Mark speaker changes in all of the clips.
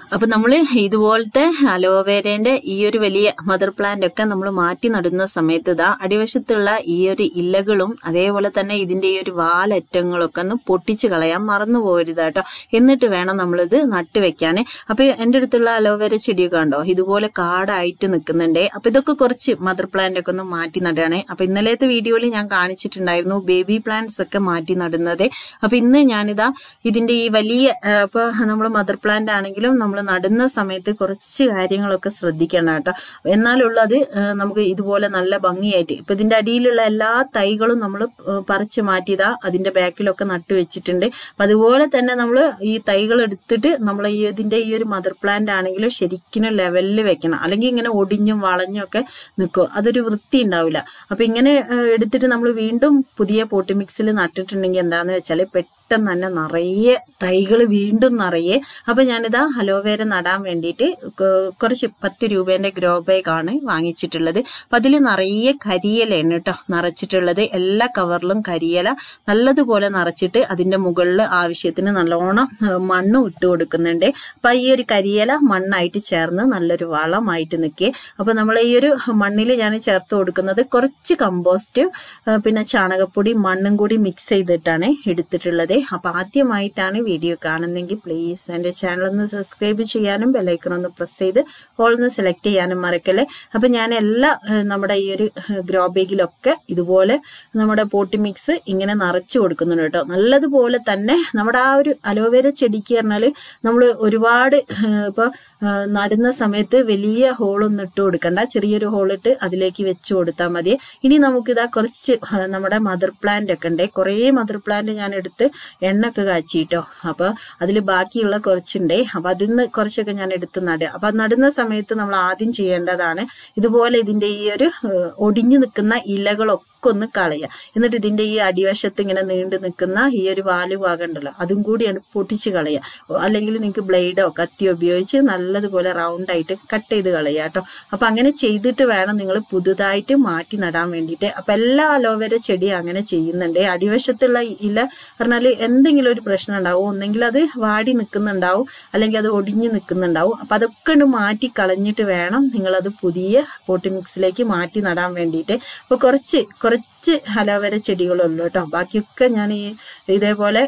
Speaker 1: അപ്പൊ നമ്മൾ ഇതുപോലത്തെ അലോവേരേന്റെ ഈ ഒരു വലിയ മദർ പ്ലാന്റ് ഒക്കെ നമ്മൾ മാറ്റി നടുന്ന സമയത്ത് ഇതാ അടിവശത്തുള്ള ഈ ഒരു ഇലകളും അതേപോലെ തന്നെ ഇതിന്റെ ഈ ഒരു വാലറ്റങ്ങളൊക്കെ ഒന്ന് പൊട്ടിച്ച് കളയാൻ മറന്നു പോകരുത് കേട്ടോ എന്നിട്ട് വേണം നമ്മളിത് നട്ട് വെക്കാൻ അപ്പൊ എന്റെ അടുത്തുള്ള അലോവേര ചെടിയൊക്കെ ഉണ്ടോ ഇതുപോലെ കാടായിട്ട് നിൽക്കുന്നുണ്ട് അപ്പൊ ഇതൊക്കെ കുറച്ച് മദർ പ്ലാന്റ് ഒക്കെ ഒന്ന് മാറ്റി നടുകയാണ് അപ്പൊ ഇന്നലത്തെ വീഡിയോയിൽ ഞാൻ കാണിച്ചിട്ടുണ്ടായിരുന്നു ബേബി പ്ലാന്റ്സ് ഒക്കെ മാറ്റി നടുന്നത് അപ്പൊ ഇന്ന് ഞാനിതാ ഇതിന്റെ ഈ വലിയ ആ, ഇപ്പൊ നമ്മൾ മദർ പ്ലാന്റ് ആണെങ്കിലും നമ്മൾ നടുന്ന സമയത്ത് കുറച്ച് കാര്യങ്ങളൊക്കെ ശ്രദ്ധിക്കണം കേട്ടോ എന്നാലുള്ളത് ആ, നമുക്ക് ഇതുപോലെ നല്ല ഭംഗിയായിട്ട് ഇപ്പൊ ഇതിന്റെ അടിയിലുള്ള എല്ലാ തൈകളും നമ്മൾ പറിച്ച് മാറ്റിയതാ അതിന്റെ ബാക്കിലൊക്കെ നട്ടു വെച്ചിട്ടുണ്ട് അപ്പൊ അതുപോലെ തന്നെ നമ്മൾ ഈ തൈകൾ എടുത്തിട്ട് നമ്മൾ ഈ ഇതിന്റെ ഈ ഒരു മദർ പ്ലാന്റ് ആണെങ്കിലും ശരിക്കും ലെവലിൽ വെക്കണം അല്ലെങ്കിൽ ഇങ്ങനെ ഒടിഞ്ഞും വളഞ്ഞും ഒക്കെ നിൽക്കും അതൊരു വൃത്തി ഉണ്ടാവില്ല അപ്പൊ ഇങ്ങനെ ആ, എടുത്തിട്ട് നമ്മൾ വീണ്ടും പുതിയ പോട്ടി മിക്സിൽ നട്ടിട്ടുണ്ടെങ്കിൽ എന്താന്ന് വെച്ചാൽ പെട്ടെന്ന് തന്നെ നിറയെ തൈകൾ വീണ്ടും നിറയെ അപ്പൊ ഞാനിതാ അലോവേര നടാൻ വേണ്ടിയിട്ട് കൊ- കുറച്ച് പത്ത് രൂപേന്റെ ഗ്രോ ബാഗ് ആണ് വാങ്ങിച്ചിട്ടുള്ളത് അപ്പൊ അതിൽ നിറയെ കരിയിലയാണ് കേട്ടോ നിറച്ചിട്ടുള്ളത് എല്ലാ കവറിലും കരിയില നല്ലതുപോലെ നിറച്ചിട്ട് അതിന്റെ മുകളിൽ ആവശ്യത്തിന് നല്ലോണം ആ, മണ്ണും ഇട്ട് കൊടുക്കുന്നുണ്ട് അപ്പൊ ഈ ഒരു കരിയില മണ്ണായിട്ട് ചേർന്ന് നല്ലൊരു വളമായിട്ട് നിൽക്കേ അപ്പൊ നമ്മൾ ഈ ഒരു മണ്ണിൽ ഞാൻ ചേർത്ത് കൊടുക്കുന്നത് കുറച്ച് കമ്പോസ്റ്റ് ആ, പിന്നെ ചാണകപ്പൊടി മണ്ണും കൂടി മിക്സ് ചെയ്തിട്ടാണ് എടുത്തിട്ടുള്ളത് അപ്പൊ ആദ്യമായിട്ടാണ് വീഡിയോ കാണുന്നെങ്കിൽ പ്ലീസ് എന്റെ ചാനൽ ഒന്ന് സബ്സ്ക്രൈബ് ചെയ്യാനും ബെല്ലൈക്കൺ ഒന്ന് പ്രസ് ചെയ്ത് ഓൾ ഒന്ന് സെലക്ട് ചെയ്യാനും മറക്കല്ലേ അപ്പൊ ഞാൻ എല്ലാ ആ, നമ്മുടെ ഈ ഒരു ഗ്രോ ബാഗിലൊക്കെ ഇതുപോലെ നമ്മുടെ പോട്ടി മിക്സ് ഇങ്ങനെ നിറച്ചു കൊടുക്കുന്നുണ്ട് കേട്ടോ നല്ലതുപോലെ തന്നെ നമ്മുടെ ആ ഒരു അലോവേര ചെടിക്ക് പറഞ്ഞാല് നമ്മൾ ഒരുപാട് ആ, ഇപ്പൊ ആ, നടുന്ന സമയത്ത് വലിയ ഹോളൊന്നും ഇട്ട് കൊടുക്കണ്ട ചെറിയൊരു ഹോളിട്ട് അതിലേക്ക് വെച്ച് കൊടുത്താൽ മതി ഇനി നമുക്കിതാ കുറച്ച് ആ, നമ്മുടെ മദർ പ്ലാന്റ് ഒക്കെ ഉണ്ട് കുറേ മദർ പ്ലാന്റ് ഞാൻ എടുത്ത് എണ്ണൊക്കെ കാച്ചിട്ടോ അപ്പൊ അതിൽ ബാക്കിയുള്ള കുറച്ചുണ്ട് അപ്പൊ അതിൽ നിന്ന് കുറച്ചൊക്കെ ഞാൻ എടുത്ത് നടുക അപ്പൊ അത് നടുന്ന സമയത്ത് നമ്മൾ ആദ്യം ചെയ്യേണ്ടതാണ് ഇതുപോലെ ഇതിന്റെ ഈ ഒരു ഏഹ്, ഒടിഞ്ഞു നിൽക്കുന്ന ഇലകളൊക്കെ ഒന്ന് കളയുക എന്നിട്ട് ഇതിന്റെ ഈ അടിവശത്ത് ഇങ്ങനെ നീണ്ടു നിൽക്കുന്ന ഈ ഒരു വാല് ഭാഗം ഉണ്ടല്ലോ അതും കൂടിയാണ് പൊട്ടിച്ച് കളയുക ഓ, അല്ലെങ്കിൽ നിങ്ങൾക്ക് ബ്ലേഡോ കത്തിയോ ഉപയോഗിച്ച് നല്ലതുപോലെ റൗണ്ട് ആയിട്ട് കട്ട് ചെയ്ത് കളയുക കേട്ടോ അപ്പൊ അങ്ങനെ ചെയ്തിട്ട് വേണം നിങ്ങൾ പുതുതായിട്ട് മാറ്റി നടാൻ വേണ്ടിയിട്ട് അപ്പൊ എല്ലാ അലോവേര ചെടിയും അങ്ങനെ ചെയ്യുന്നുണ്ട് അടിവശത്തുള്ള ഇല പറഞ്ഞാൽ എന്തെങ്കിലും ഒരു പ്രശ്നം ഉണ്ടാവും ഒന്നെങ്കിൽ അത് വാടി നിൽക്കുന്നുണ്ടാവും അല്ലെങ്കിൽ അത് ഒടിഞ്ഞു നിൽക്കുന്നുണ്ടാവും അപ്പൊ അതൊക്കെ ഒന്ന് മാറ്റി കളഞ്ഞിട്ട് വേണം നിങ്ങളത് പുതിയ പോട്ടി മിക്സിലേക്ക് മാറ്റി നടാൻ വേണ്ടിയിട്ട് അപ്പൊ കുറച്ച് കുറച്ച് അലോവേര ചെടികളുള്ളൂ കേട്ടോ ബാക്കിയൊക്കെ ഞാൻ ഈ ഇതേപോലെ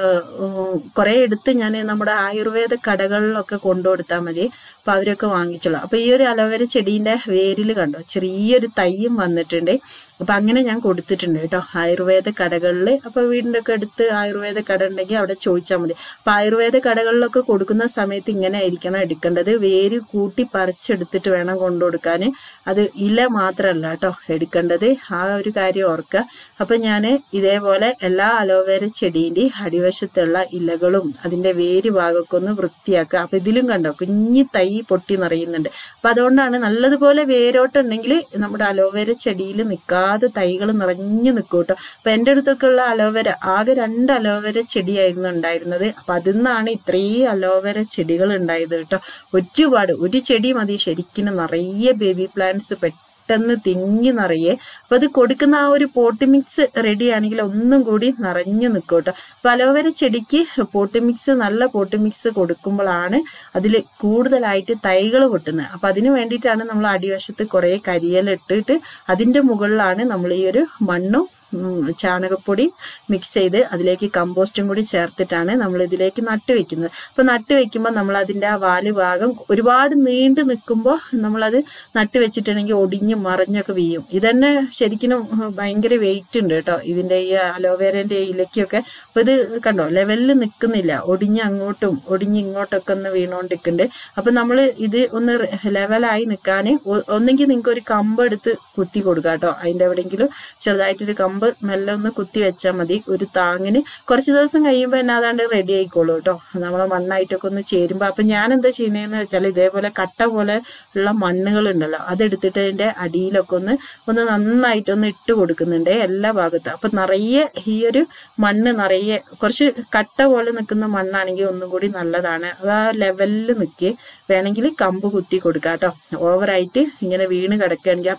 Speaker 1: കുറെ എടുത്ത് ഞാൻ നമ്മുടെ ആയുർവേദ കടകളിലൊക്കെ കൊണ്ടുകൊടുത്താൽ മതി അപ്പൊ അവരൊക്കെ വാങ്ങിച്ചോളൂ അപ്പൊ ഈ ഒരു അലോവേര ചെടീന്റെ വേരിൽ കണ്ടോ ചെറിയൊരു തൈയും വന്നിട്ടുണ്ട് അപ്പൊ അങ്ങനെ ഞാൻ കൊടുത്തിട്ടുണ്ട് കേട്ടോ ആയുർവേദ കടകളിൽ അപ്പൊ വീടിന്റെ ഒക്കെ അടുത്ത് ആയുർവേദ കട ഉണ്ടെങ്കിൽ അവിടെ ചോദിച്ചാൽ മതി അപ്പൊ ആയുർവേദ കടകളിലൊക്കെ കൊടുക്കുന്ന സമയത്ത് ഇങ്ങനെ ആയിരിക്കണം എടുക്കേണ്ടത് വേര് കൂട്ടി പറിച്ചെടുത്തിട്ട് വേണം കൊണ്ടുകൊടുക്കാൻ അത് ഇല മാത്രമല്ല കേട്ടോ എടുക്കേണ്ടത് ആ ഒരു കാര്യം ഓർക്കുക അപ്പൊ ഞാൻ ഇതേപോലെ എല്ലാ അലോവേര ചെടീന്റെ അടിവശത്തുള്ള ഇലകളും അതിന്റെ വേര് ഭാഗമൊക്കെ ഒന്ന് വൃത്തിയാക്കുക അപ്പൊ ഇതിലും കണ്ടോ കുഞ്ഞി തൈ പൊട്ടി നിറയുന്നുണ്ട് അപ്പൊ അതുകൊണ്ടാണ് നല്ലതുപോലെ വേരോട്ടുണ്ടെങ്കിൽ നമ്മുടെ അലോവേര ചെടിയിൽ നിൽക്കാതെ തൈകൾ നിറഞ്ഞു നിൽക്കും കേട്ടോ അപ്പൊ എൻ്റെ അടുത്തൊക്കെ ഉള്ള അലോവേര ആകെ രണ്ട് അലോവേര ചെടിയായിരുന്നു ഉണ്ടായിരുന്നത് അപ്പൊ അതിൽ നിന്നാണ് ഇത്രയും അലോവേര ചെടികൾ ഉണ്ടായത് കേട്ടോ ഒരുപാട് ഒരു ചെടി മതി ശരിക്കും നിറയെ ബേബി പ്ലാന്റ്സ് പെട്ടെന്ന് തിങ്ങി നിറയെ അപ്പൊ അത് കൊടുക്കുന്ന ആ ഒരു പോട്ട് മിക്സ് റെഡി ആണെങ്കിൽ ഒന്നും കൂടി നിറഞ്ഞു നിൽക്കും കേട്ടോ അപ്പൊ അലോവേര ചെടിക്ക് പോട്ട് മിക്സ് നല്ല പോട്ട് മിക്സ് കൊടുക്കുമ്പോഴാണ് അതിൽ കൂടുതലായിട്ട് തൈകൾ പൊട്ടുന്നത് അപ്പൊ അതിന് വേണ്ടിയിട്ടാണ് നമ്മൾ അടിവശത്ത് കുറെ കരിയില ഇട്ടിട്ട് അതിന്റെ മുകളിലാണ് നമ്മൾ ഈ ഒരു മണ്ണും ഉം, ചാണകപ്പൊടി മിക്സ് ചെയ്ത് അതിലേക്ക് കമ്പോസ്റ്റും കൂടി ചേർത്തിട്ടാണ് നമ്മൾ ഇതിലേക്ക് നട്ട് വെക്കുന്നത് അപ്പൊ നട്ട് വെക്കുമ്പോൾ നമ്മൾ അതിന്റെ ആ വാല് ഭാഗം ഒരുപാട് നീണ്ടു നിൽക്കുമ്പോൾ നമ്മളത് നട്ട് വെച്ചിട്ടുണ്ടെങ്കിൽ ഒടിഞ്ഞും മറിഞ്ഞൊക്കെ വീഴും ഇതന്നെ ശരിക്കും ഉം, ഭയങ്കര വെയിറ്റ് ഉണ്ട് കേട്ടോ ഇതിന്റെ ഈ അലോവേരന്റെ ഇലയ്ക്കൊക്കെ അപ്പൊ ഇത് കണ്ടോ ലെവലിൽ നിൽക്കുന്നില്ല ഒടിഞ്ഞ് അങ്ങോട്ടും ഒടിഞ്ഞ് ഇങ്ങോട്ടൊക്കെ ഒന്ന് വീണോണ്ടിരിക്കുന്നുണ്ട് അപ്പൊ നമ്മൾ ഇത് ഒന്ന് ലെവലായി നിൽക്കാൻ ഒന്നെങ്കിൽ നിങ്ങൾക്ക് ഒരു കമ്പ് എടുത്ത് കുത്തി കൊടുക്കുക കേട്ടോ അതിന്റെ എവിടെയെങ്കിലും ചെറുതായിട്ടൊരു കമ്പ് മെല്ലെ ഒന്ന് കുത്തി വെച്ചാൽ മതി ഒരു താങ്ങിന് കുറച്ച് ദിവസം കഴിയുമ്പോൾ തന്നെ അതാണ്ട് റെഡി ആയിക്കോളൂ കേട്ടോ നമ്മളെ മണ്ണായിട്ടൊക്കെ ഒന്ന് ചേരുമ്പോൾ അപ്പൊ ഞാൻ എന്താ ചെയ്യണേന്ന് വെച്ചാൽ ഇതേപോലെ കട്ട പോലെ ഉള്ള മണ്ണുകൾ ഉണ്ടല്ലോ അതെടുത്തിട്ട് അതിന്റെ അടിയിലൊക്കെ ഒന്ന് ഒന്ന് നന്നായിട്ട് ഒന്ന് ഇട്ട് കൊടുക്കുന്നുണ്ട് എല്ലാ ഭാഗത്തും അപ്പൊ നിറയെ ഈ ഒരു മണ്ണ് നിറയെ കുറച്ച് കട്ട പോലെ നിൽക്കുന്ന മണ്ണാണെങ്കിൽ ഒന്നും കൂടി നല്ലതാണ് അത് ആ ലെവലിൽ നിൽക്കി വേണമെങ്കിൽ കമ്പ് കുത്തി കൊടുക്കാം കേട്ടോ ഓവറായിട്ട് ഇങ്ങനെ വീണ് കിടക്കുകയാണെങ്കിൽ അപ്പൊ ഇങ്ങനെ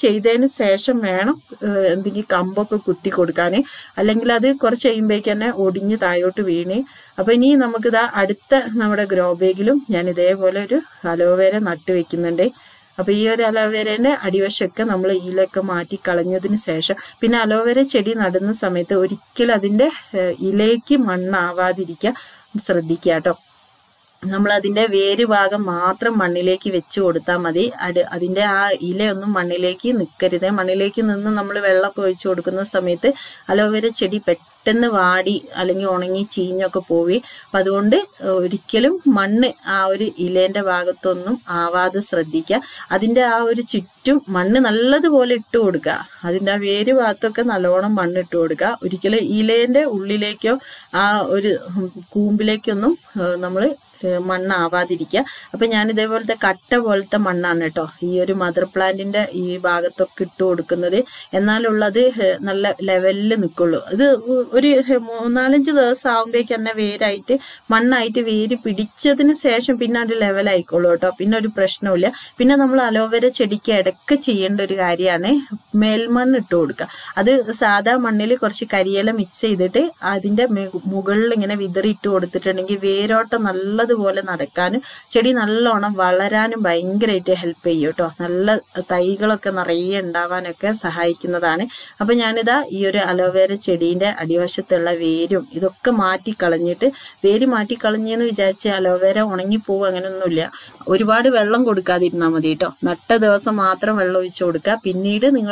Speaker 1: ചെയ്തതിന് ശേഷം വേണം ഏഹ്, എന്തെങ്കിലും കമ്പൊക്കെ കുത്തി കൊടുക്കാൻ അല്ലെങ്കിൽ അത് കുറച്ച് കഴിയുമ്പോഴേക്ക് തന്നെ ഒടിഞ്ഞ് താഴോട്ട് വീണ് അപ്പൊ ഇനി നമുക്കിതാ അടുത്ത നമ്മുടെ ഗ്രോ ബാഗിലും ഞാൻ ഇതേപോലെ ഒരു അലോവേര നട്ട് വെക്കുന്നുണ്ട് അപ്പൊ ഈ ഒരു അലോവേരന്റെ അടിവശമൊക്കെ നമ്മൾ ഇലയൊക്കെ മാറ്റി കളഞ്ഞതിന് ശേഷം പിന്നെ അലോവേര ചെടി നടുന്ന സമയത്ത് ഒരിക്കലും അതിന്റെ ഏഹ്, ഇലയ്ക്ക് മണ്ണാവാതിരിക്കാൻ ശ്രദ്ധിക്കുക കേട്ടോ നമ്മൾ അതിന്റെ വേര് ഭാഗം മാത്രം മണ്ണിലേക്ക് വെച്ച് കൊടുത്താൽ മതി അട് അതിന്റെ ആ ഇലയൊന്നും മണ്ണിലേക്ക് നിൽക്കരുത് മണ്ണിലേക്ക് നിന്ന് നമ്മൾ വെള്ളമൊക്കെ ഒഴിച്ചു കൊടുക്കുന്ന സമയത്ത് അലോവേര ചെടി പെട്ടെന്ന് വാടി അല്ലെങ്കിൽ ഉണങ്ങി ചീഞ്ഞൊക്കെ പോയി അപ്പൊ അതുകൊണ്ട് ഒരിക്കലും മണ്ണ് ആ ഒരു ഇലേന്റെ ഭാഗത്തൊന്നും ആവാതെ ശ്രദ്ധിക്കുക അതിന്റെ ആ ഒരു ചുറ്റും മണ്ണ് നല്ലതുപോലെ ഇട്ട് കൊടുക്കുക അതിന്റെ ആ വേര് ഭാഗത്തൊക്കെ നല്ലോണം മണ്ണ് ഇട്ട് കൊടുക്കുക ഒരിക്കലും ഇലേന്റെ ഉള്ളിലേക്കോ ആ ഒരു ഉം, കൂമ്പിലേക്കൊന്നും നമ്മൾ മണ്ണാവാതിരിക്കുക അപ്പൊ ഞാൻ ഇതേപോലത്തെ കട്ട പോലത്തെ മണ്ണാണ് കേട്ടോ ഈ ഒരു മദർ പ്ലാന്റിന്റെ ഈ ഭാഗത്തൊക്കെ ഇട്ട് കൊടുക്കുന്നത് എന്നാലുള്ളത് ഹെ- നല്ല ലെവലിൽ നിൽക്കുള്ളൂ ഇത് ഉ- ഒരു ഹെ- മൂന്നാലഞ്ച് ദിവസം ആകുമ്പോഴേക്ക് തന്നെ വേരായിട്ട് മണ്ണായിട്ട് വേര് പിടിച്ചതിന് ശേഷം പിന്നെ അത് ലെവലായിക്കോളൂ കേട്ടോ പിന്നെ ഒരു പ്രശ്നമില്ല പിന്നെ നമ്മൾ അലോവേര ചെടിക്ക് ഇടയ്ക്ക് ചെയ്യേണ്ട ഒരു കാര്യമാണ് മേൽമണ്ണ് ഇട്ട് കൊടുക്കുക അത് സാധാ മണ്ണിൽ കുറച്ച് കരിയില മിക്സ് ചെയ്തിട്ട് അതിന്റെ മെ- മുകളിൽ ഇങ്ങനെ വിതറി ഇട്ട് കൊടുത്തിട്ടുണ്ടെങ്കിൽ വേരോട്ടം നല്ലതുപോലെ നടക്കാനും ചെടി നല്ലോണം വളരാനും ഭയങ്കരമായിട്ട് ഹെൽപ്പ് ചെയ്യും കേട്ടോ നല്ല തൈകളൊക്കെ നിറയെ ഉണ്ടാവാനൊക്കെ സഹായിക്കുന്നതാണ് അപ്പൊ ഞാനിതാ ഈ ഒരു അലോവേര ചെടീന്റെ അടിവശത്തുള്ള വേരും ഇതൊക്കെ മാറ്റി കളഞ്ഞിട്ട് വേര് മാറ്റി കളഞ്ഞെന്ന് വിചാരിച്ച് അലോവേര ഉണങ്ങിപ്പോവും അങ്ങനെയൊന്നുമില്ല ഒരുപാട് വെള്ളം കൊടുക്കാതിരുന്നാൽ മതി കേട്ടോ നട്ട ദിവസം മാത്രം വെള്ളം ഒഴിച്ചു കൊടുക്കുക പിന്നീട് നിങ്ങൾ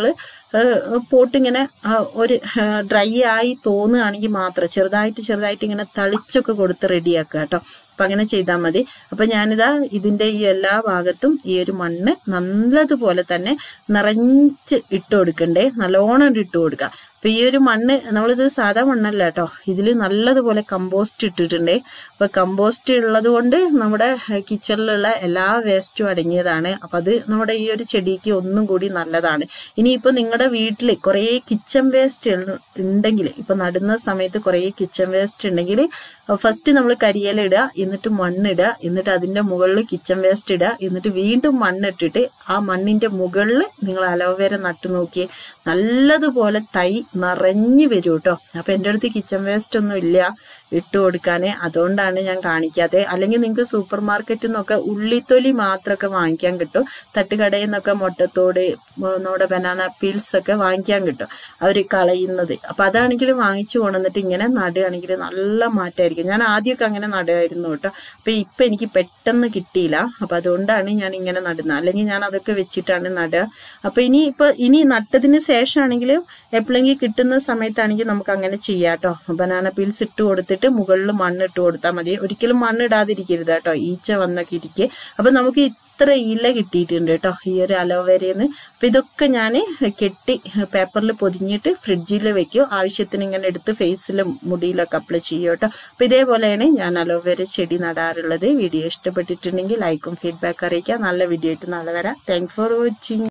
Speaker 1: പോട്ട് ഇങ്ങനെ ആ, ഒരു ഡ്രൈ ആയി തോന്നുകയാണെങ്കിൽ മാത്രം ചെറുതായിട്ട് ചെറുതായിട്ട് ഇങ്ങനെ തളിച്ചൊക്കെ കൊടുത്ത് റെഡിയാക്കുക കേട്ടോ അപ്പൊ അങ്ങനെ ചെയ്താൽ മതി അപ്പൊ ഞാനിതാ ഇതിന്റെ ഈ എല്ലാ ഭാഗത്തും ഈ ഒരു മണ്ണ് നല്ലതുപോലെ തന്നെ നിറഞ്ഞ് ഇട്ട് കൊടുക്കണ്ടേ നല്ലോണം ഇട്ട് കൊടുക്കുക അപ്പൊ ഈ ഒരു മണ്ണ് നമ്മളിത് സാധാ മണ്ണല്ല കേട്ടോ ഇതിൽ നല്ലതുപോലെ കമ്പോസ്റ്റ് ഇട്ടിട്ടുണ്ട് അപ്പൊ കമ്പോസ്റ്റ് ഉള്ളത് കൊണ്ട് നമ്മുടെ കിച്ചണിലുള്ള എല്ലാ വേസ്റ്റും അടങ്ങിയതാണ് അപ്പൊ അത് നമ്മുടെ ഈ ഒരു ചെടിക്ക് ഒന്നും കൂടി നല്ലതാണ് ഇനിയിപ്പോ നിങ്ങളുടെ വീട്ടിൽ കുറേ കിച്ചൺ വേസ്റ്റ് ഉണ്ടെങ്കിൽ ഇപ്പൊ നടുന്ന സമയത്ത് കുറേ കിച്ചൺ വേസ്റ്റ് ഉണ്ടെങ്കിൽ ഫസ്റ്റ് നമ്മൾ കരിയില ഇടുക എന്നിട്ട് മണ്ണിടുക എന്നിട്ട് അതിന്റെ മുകളിൽ കിച്ചൺ വേസ്റ്റ് ഇടുക എന്നിട്ട് വീണ്ടും മണ്ണിട്ടിട്ട് ആ മണ്ണിന്റെ മുകളിൽ നിങ്ങൾ അലോവേര നട്ടു നോക്കി നല്ലതുപോലെ തൈ നിറഞ്ഞു വരും കേട്ടോ അപ്പൊ എൻ്റെ അടുത്ത് കിച്ചൺ വേസ്റ്റ് ഒന്നും ഇല്ല ഇട്ട് കൊടുക്കാന് അതുകൊണ്ടാണ് ഞാൻ കാണിക്കാതെ അല്ലെങ്കിൽ നിങ്ങൾക്ക് സൂപ്പർ മാർക്കറ്റിൽ നിന്നൊക്കെ ഉള്ളിത്തൊലി മാത്രമൊക്കെ വാങ്ങിക്കാൻ കിട്ടും തട്ടുകടയിൽ നിന്നൊക്കെ മുട്ടത്തോട് ഉം, നമ്മുടെ ബനാന പീൽസ് ഒക്കെ വാങ്ങിക്കാൻ കിട്ടും അവർ കളയുന്നത് അപ്പൊ അതാണെങ്കിലും വാങ്ങിച്ചു കൊണ്ടുവന്നിട്ട് ഇങ്ങനെ നടുകയാണെങ്കിൽ നല്ല മാറ്റമായിരിക്കും ഞാൻ ആദ്യമൊക്കെ അങ്ങനെ നടുമായിരുന്നു കേട്ടോ അപ്പൊ ഇപ്പൊ എനിക്ക് പെട്ടെന്ന് കിട്ടിയില്ല അപ്പൊ അതുകൊണ്ടാണ് ഞാൻ ഇങ്ങനെ നടുന്നത് അല്ലെങ്കിൽ ഞാൻ അതൊക്കെ വെച്ചിട്ടാണ് നടുക അപ്പൊ ഇനി ഇപ്പൊ ഇനി നട്ടതിന് ശേഷമാണെങ്കിലും എപ്പോഴെങ്കിലും കിട്ടുന്ന സമയത്താണെങ്കിൽ നമുക്ക് അങ്ങനെ ചെയ്യാം കേട്ടോ ബനാന പീൽസ് ഇട്ട് കൊടുത്തിട്ട് മുകളിൽ മണ്ണ് ഇട്ട് കൊടുത്താൽ മതി ഒരിക്കലും മണ്ണ് ഇടാതിരിക്കരുത് കേട്ടോ ഈച്ച വന്നൊക്കെ ഇരിക്കെ അപ്പൊ നമുക്ക് ഇത്ര ഇല കിട്ടിയിട്ടുണ്ട് കേട്ടോ ഈ ഒരു അലോവേരയിൽ നിന്ന് അപ്പൊ ഇതൊക്കെ ഞാൻ കെട്ടി പേപ്പറിൽ പൊതിഞ്ഞിട്ട് ഫ്രിഡ്ജിൽ വെക്കും ആവശ്യത്തിന് ഇങ്ങനെ എടുത്ത് ഫേസിലും മുടിയിലൊക്കെ അപ്ലൈ ചെയ്യും കേട്ടോ അപ്പൊ ഇതേപോലെയാണ് ഞാൻ അലോവേര ചെടി നടാറുള്ളത് വീഡിയോ ഇഷ്ടപ്പെട്ടിട്ടുണ്ടെങ്കിൽ ലൈക്കും ഫീഡ്ബാക്ക് അറിയിക്കാം നല്ല വീഡിയോ ആയിട്ട് നാളെ വരാം താങ്ക്സ് ഫോർ വാച്ചിങ്